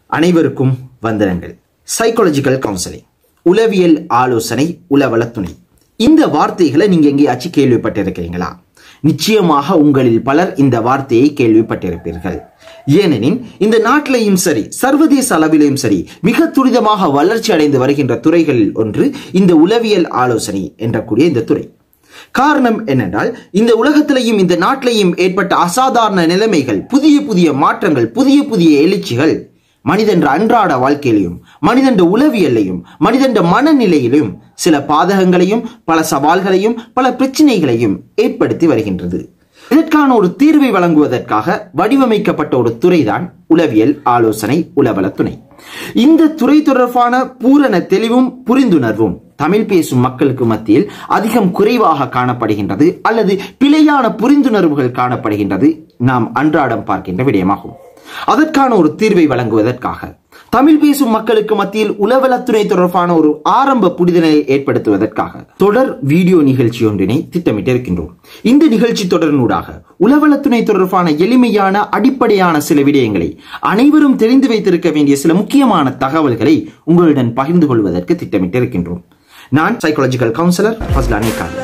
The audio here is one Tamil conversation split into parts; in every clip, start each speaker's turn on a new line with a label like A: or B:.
A: அனைவருக்கும் வந்தனங்கள் சைக்காலஜிக்கல் கவுன்சிலிங் உளவியல் ஆலோசனை உளவளத்துணை இந்த வார்த்தைகளை நீங்க எங்கேயாச்சும் கேள்விப்பட்டிருக்கிறீங்களா நிச்சயமாக உங்களில் பலர் இந்த வார்த்தையை கேள்விப்பட்டிருப்பீர்கள் ஏனெனில் இந்த நாட்டிலையும் சரி சர்வதேச அளவிலும் சரி மிக துரிதமாக வளர்ச்சி அடைந்து வருகின்ற துறைகளில் ஒன்று இந்த உளவியல் ஆலோசனை என்ற கூடிய இந்த துறை காரணம் என்னென்றால் இந்த உலகத்திலையும் இந்த நாட்டிலையும் ஏற்பட்ட அசாதாரண நிலைமைகள் புதிய புதிய மாற்றங்கள் புதிய புதிய எழுச்சிகள் மனிதன்ற அன்றாட வாழ்க்கையிலையும் மனிதன்ற உளவியலையும் மனிதன்ற மனநிலையிலும் சில பாதகங்களையும் பல சவால்களையும் பல பிரச்சனைகளையும் ஏற்படுத்தி வருகின்றது இதற்கான ஒரு தீர்வை வழங்குவதற்காக வடிவமைக்கப்பட்ட ஒரு துறைதான் உளவியல் ஆலோசனை உளவலத்துணை இந்த துறை தொடர்பான பூரண தெளிவும் புரிந்துணர்வும் தமிழ் பேசும் மக்களுக்கு மத்தியில் அதிகம் குறைவாக காணப்படுகின்றது அல்லது பிழையான புரிந்துணர்வுகள் காணப்படுகின்றது நாம் அன்றாடம் பார்க்கின்ற விடயமாகும் அதற்கான ஒரு தீர்வை வழங்குவதற்காக தமிழ் பேசும் மக்களுக்கு மத்தியில் உளவலத்துறை தொடர்பான ஒரு ஆரம்ப புரிதலை ஏற்படுத்துவதற்காக தொடர் வீடியோ நிகழ்ச்சி ஒன்றினை திட்டமிட்டிருக்கின்றோம் இந்த நிகழ்ச்சி தொடரினூடாக உளவலத்துறை தொடர்பான எளிமையான அடிப்படையான சில விடயங்களை அனைவரும் தெரிந்து வைத்திருக்க வேண்டிய சில முக்கியமான தகவல்களை உங்களுடன் பகிர்ந்து கொள்வதற்கு திட்டமிட்டிருக்கின்றோம் நான் சைக்காலஜிக்கல் கவுன்சிலர் ஃபஸ்லானி காதர்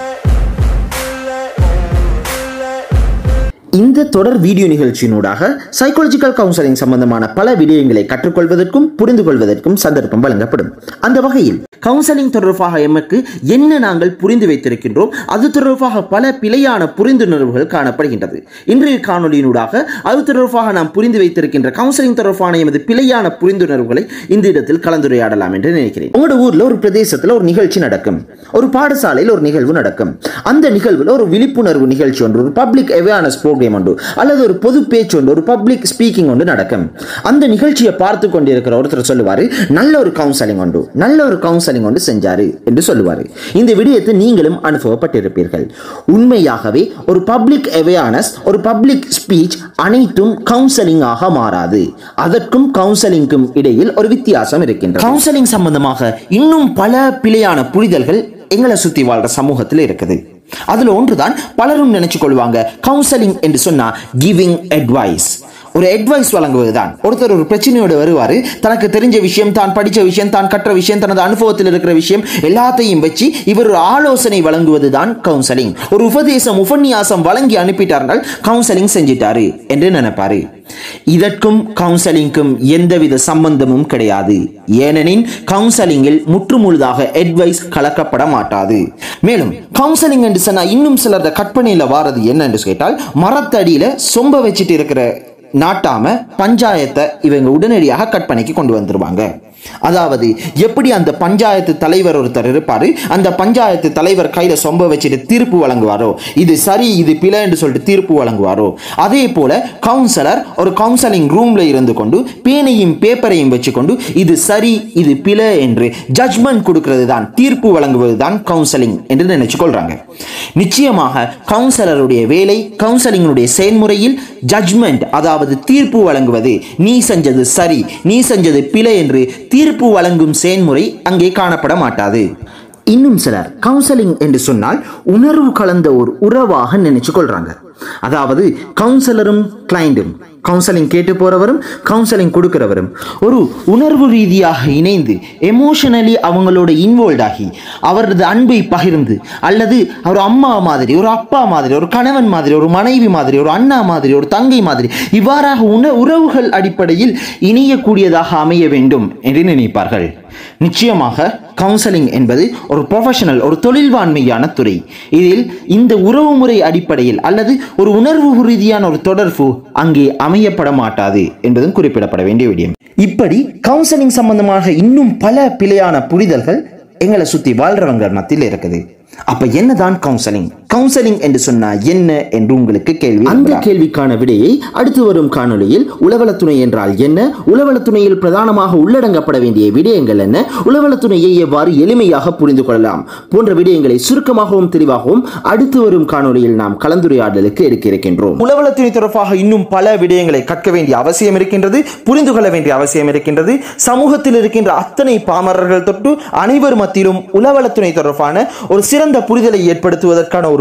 A: இந்த தொடர் வீடியோ நிகழ்ச்சியினூடாக சைக்காலஜிக்கல் கவுன்சிலிங் சம்பந்தமான பல விடயங்களை கற்றுக்கொள்வதற்கும் புரிந்து கொள்வதற்கும் சந்தர்ப்பம் வழங்கப்படும் அந்த வகையில் கவுன்சிலிங் தொடர்பாக எமக்கு என்ன நாங்கள் புரிந்து வைத்திருக்கின்றோம் அது தொடர்பாக பல பிழையான புரிந்துணர்வுகள் காணப்படுகின்றது இன்றைய காணொலியினூடாக அது தொடர்பாக நாம் புரிந்து வைத்திருக்கின்ற கவுன்சிலிங் தொடர்பான எமது பிழையான புரிந்துணர்வுகளை இந்த இடத்தில் கலந்துரையாடலாம் என்று நினைக்கிறேன் உங்களோட ஊர்ல ஒரு பிரதேசத்தில் ஒரு நிகழ்ச்சி நடக்கும் ஒரு பாடசாலையில் ஒரு நிகழ்வு நடக்கும் அந்த நிகழ்வில் ஒரு விழிப்புணர்வு நிகழ்ச்சி ஒன்று ஒரு பப்ளிக் அவேர்னஸ் ப்ரோக்ராம் ஒன்று அல்லது ஒரு பொது பேச்சு ஒன்று ஒரு பப்ளிக் ஸ்பீக்கிங் ஒன்று நடக்கும் அந்த நிகழ்ச்சியை பார்த்து கொண்டிருக்கிற ஒருத்தர் சொல்லுவாரு நல்ல ஒரு கவுன்சிலிங் ஒன்று நல்ல ஒரு கவுன்சிலிங் ஒன்று செஞ்சாரு என்று சொல்லுவாரு இந்த விடயத்தை நீங்களும் அனுபவப்பட்டிருப்பீர்கள் உண்மையாகவே ஒரு பப்ளிக் அவேர்னஸ் ஒரு பப்ளிக் ஸ்பீச் அனைத்தும் கவுன்சிலிங்காக மாறாது அதற்கும் கவுன்சிலிங்கும் இடையில் ஒரு வித்தியாசம் இருக்கின்றது கவுன்சிலிங் சம்பந்தமாக இன்னும் பல பிழையான புரிதல்கள் எங்களை சுத்தி வாழ்ற சமூகத்தில் இருக்குது அதுல ஒன்றுதான் பலரும் நினைச்சு கொள்வாங்க கவுன்சிலிங் என்று சொன்னா கிவிங் அட்வைஸ் ஒரு அட்வைஸ் வழங்குவதுதான் ஒருத்தர் ஒரு பிரச்சனையோடு வருவாரு தனக்கு தெரிஞ்ச விஷயம் தான் படிச்ச விஷயம் தான் கற்ற விஷயம் தனது அனுபவத்தில் இருக்கிற விஷயம் எல்லாத்தையும் வச்சு இவர் ஒரு ஆலோசனை வழங்குவதுதான் கவுன்சிலிங் ஒரு உபதேசம் உபன்யாசம் வழங்கி அனுப்பிட்டார்கள் கவுன்சிலிங் செஞ்சிட்டாரு என்று நினைப்பாரு இதற்கும் கவுன்சிலிங்க்கும் எந்தவித சம்பந்தமும் கிடையாது ஏனெனில் கவுன்சிலிங்கில் முற்றுமுழுதாக அட்வைஸ் கலக்கப்பட மாட்டாது மேலும் கவுன்சிலிங் என்று சொன்னா இன்னும் சிலர் கற்பனையில வாரது என்னன்னு கேட்டால் மரத்தடியில சொம்ப வச்சுட்டு இருக்கிற நாட்டாம பஞ்சாயத்தை இவங்க உடனடியாக கற்பனைக்கு கொண்டு வந்துருவாங்க அதாவது எப்படி அந்த பஞ்சாயத்து தலைவர் ஒருத்தர் இருப்பாரு அந்த பஞ்சாயத்து தலைவர் கையில சொம்ப வச்சுட்டு தீர்ப்பு வழங்குவாரோ இது சரி இது பிழை என்று சொல்லிட்டு தீர்ப்பு வழங்குவாரோ அதே போல கவுன்சிலர் ஒரு கவுன்சிலிங் ரூம்ல இருந்து கொண்டு பேனையும் பேப்பரையும் வச்சுக்கொண்டு இது சரி இது பிழை என்று ஜட்ஜ்மெண்ட் கொடுக்கிறது தான் தீர்ப்பு வழங்குவது தான் கவுன்சிலிங் என்று நினைச்சு கொள்றாங்க நிச்சயமாக கவுன்சிலருடைய வேலை கவுன்சிலிங்களுடைய செயல்முறையில் ஜட்ஜ்மெண்ட் அதாவது தீர்ப்பு வழங்குவது நீ செஞ்சது சரி நீ செஞ்சது பிழை என்று தீர்ப்பு வழங்கும் செயல்முறை அங்கே காணப்பட மாட்டாது இன்னும் சிலர் கவுன்சிலிங் என்று சொன்னால் உணர்வு கலந்த ஒரு உறவாக நினைச்சு கொள்றாங்க அதாவது கவுன்சிலரும் கிளைண்டும் கவுன்சிலிங் கேட்டு போறவரும் கவுன்சிலிங் கொடுக்கிறவரும் ஒரு உணர்வு ரீதியாக இணைந்து எமோஷனலி அவங்களோட இன்வால்வ் ஆகி அவரது அன்பை பகிர்ந்து அல்லது ஒரு அம்மா மாதிரி ஒரு அப்பா மாதிரி ஒரு கணவன் மாதிரி ஒரு மனைவி மாதிரி ஒரு அண்ணா மாதிரி ஒரு தங்கை மாதிரி இவ்வாறாக உண உறவுகள் அடிப்படையில் இணையக்கூடியதாக அமைய வேண்டும் என்று நினைப்பார்கள் நிச்சயமாக கவுன்சிலிங் என்பது ஒரு ப்ரொஃபஷனல் ஒரு தொழில்வாண்மையான துறை இதில் இந்த உறவுமுறை அடிப்படையில் அல்லது ஒரு உணர்வு ரீதியான ஒரு தொடர்பு அங்கே அமையப்பட மாட்டாது என்பதும் குறிப்பிடப்பட வேண்டிய விடயம் இப்படி கவுன்சிலிங் சம்பந்தமாக இன்னும் பல பிழையான புரிதல்கள் எங்களை சுத்தி வாழ்றவங்க மத்தியில் இருக்குது அப்ப என்னதான் கவுன்சிலிங் கவுன்சிலிங் என்று சொன்னா என்ன என்று உங்களுக்கு கேள்வி அந்த கேள்விக்கான விடையை அடுத்து வரும் காணொளியில் உளவலத்துணை என்றால் என்ன உளவலத்துணையில் பிரதானமாக உள்ளடங்கப்பட வேண்டிய விடயங்கள் என்ன உளவலத்துணையை எவ்வாறு எளிமையாக புரிந்து கொள்ளலாம் போன்ற விடயங்களை சுருக்கமாகவும் தெளிவாகவும் அடுத்து வரும் காணொளியில் நாம் கலந்துரையாடலுக்கு எடுக்க இருக்கின்றோம் உளவலத்துறை தொடர்பாக இன்னும் பல விடயங்களை கற்க வேண்டிய அவசியம் இருக்கின்றது புரிந்து கொள்ள வேண்டிய அவசியம் இருக்கின்றது சமூகத்தில் இருக்கின்ற அத்தனை பாமரர்கள் தொட்டு அனைவர் மத்தியிலும் உளவலத்துறை தொடர்பான ஒரு சிறந்த புரிதலை ஏற்படுத்துவதற்கான ஒரு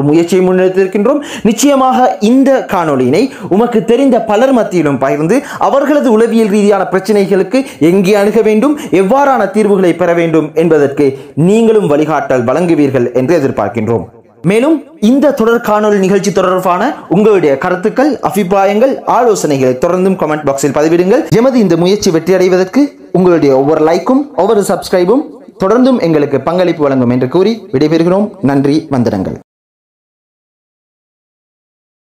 A: ஒரு முயற்சியை முன்னெடுத்திருக்கின்றோம் நிச்சயமாக இந்த காணொளியினை உமக்கு தெரிந்த பலர் மத்தியிலும் பகிர்ந்து அவர்களது உளவியல் ரீதியான பிரச்சனைகளுக்கு எங்கே அணுக வேண்டும் எவ்வாறான தீர்வுகளை பெற வேண்டும் என்பதற்கு நீங்களும் வழிகாட்டல் வழங்குவீர்கள் என்று எதிர்பார்க்கின்றோம் மேலும் இந்த தொடர் காணொலி நிகழ்ச்சி தொடர்பான உங்களுடைய கருத்துக்கள் அபிப்பிராயங்கள் ஆலோசனைகளை தொடர்ந்தும் கமெண்ட் பாக்ஸில் பதிவிடுங்கள் எமது இந்த முயற்சி வெற்றியடைவதற்கு உங்களுடைய ஒவ்வொரு லைக்கும் ஒவ்வொரு சப்ஸ்கிரைபும் தொடர்ந்தும் எங்களுக்கு பங்களிப்பு வழங்கும் என்று கூறி விடைபெறுகிறோம் நன்றி வந்தனங்கள்